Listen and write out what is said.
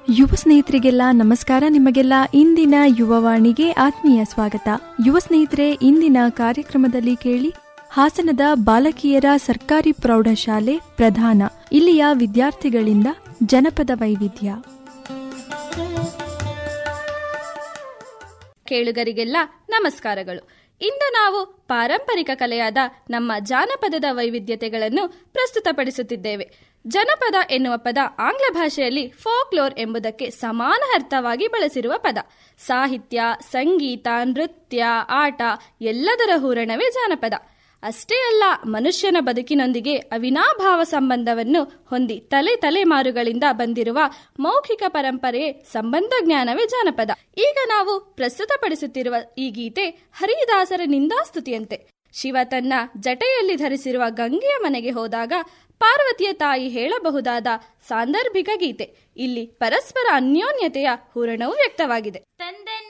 ಯುವ ಸ್ನೇಹಿತರಿಗೆಲ್ಲ ನಮಸ್ಕಾರ ನಿಮಗೆಲ್ಲ ಇಂದಿನ ಯುವವಾಣಿಗೆ ಆತ್ಮೀಯ ಸ್ವಾಗತ ಯುವ ಸ್ನೇಹಿತರೆ ಇಂದಿನ ಕಾರ್ಯಕ್ರಮದಲ್ಲಿ ಕೇಳಿ ಹಾಸನದ ಬಾಲಕಿಯರ ಸರ್ಕಾರಿ ಪ್ರೌಢಶಾಲೆ ಪ್ರಧಾನ ಇಲ್ಲಿಯ ವಿದ್ಯಾರ್ಥಿಗಳಿಂದ ಜನಪದ ವೈವಿಧ್ಯ ಕೇಳುಗರಿಗೆಲ್ಲ ನಮಸ್ಕಾರಗಳು ಇಂದು ನಾವು ಪಾರಂಪರಿಕ ಕಲೆಯಾದ ನಮ್ಮ ಜಾನಪದದ ವೈವಿಧ್ಯತೆಗಳನ್ನು ಪ್ರಸ್ತುತಪಡಿಸುತ್ತಿದ್ದೇವೆ ಜನಪದ ಎನ್ನುವ ಪದ ಆಂಗ್ಲ ಭಾಷೆಯಲ್ಲಿ ಫೋಕ್ಲೋರ್ ಎಂಬುದಕ್ಕೆ ಸಮಾನ ಅರ್ಥವಾಗಿ ಬಳಸಿರುವ ಪದ ಸಾಹಿತ್ಯ ಸಂಗೀತ ನೃತ್ಯ ಆಟ ಎಲ್ಲದರ ಹೂರಣವೇ ಜಾನಪದ ಅಷ್ಟೇ ಅಲ್ಲ ಮನುಷ್ಯನ ಬದುಕಿನೊಂದಿಗೆ ಅವಿನಾಭಾವ ಸಂಬಂಧವನ್ನು ಹೊಂದಿ ತಲೆ ತಲೆಮಾರುಗಳಿಂದ ಬಂದಿರುವ ಮೌಖಿಕ ಪರಂಪರೆಯೇ ಸಂಬಂಧ ಜ್ಞಾನವೇ ಜಾನಪದ ಈಗ ನಾವು ಪ್ರಸ್ತುತಪಡಿಸುತ್ತಿರುವ ಈ ಗೀತೆ ಹರಿದಾಸರ ನಿಂದಾಸ್ತುತಿಯಂತೆ ಶಿವ ತನ್ನ ಜಟೆಯಲ್ಲಿ ಧರಿಸಿರುವ ಗಂಗೆಯ ಮನೆಗೆ ಹೋದಾಗ ಪಾರ್ವತಿಯ ತಾಯಿ ಹೇಳಬಹುದಾದ ಸಾಂದರ್ಭಿಕ ಗೀತೆ ಇಲ್ಲಿ ಪರಸ್ಪರ ಅನ್ಯೋನ್ಯತೆಯ ಹೂರಣವು ವ್ಯಕ್ತವಾಗಿದೆ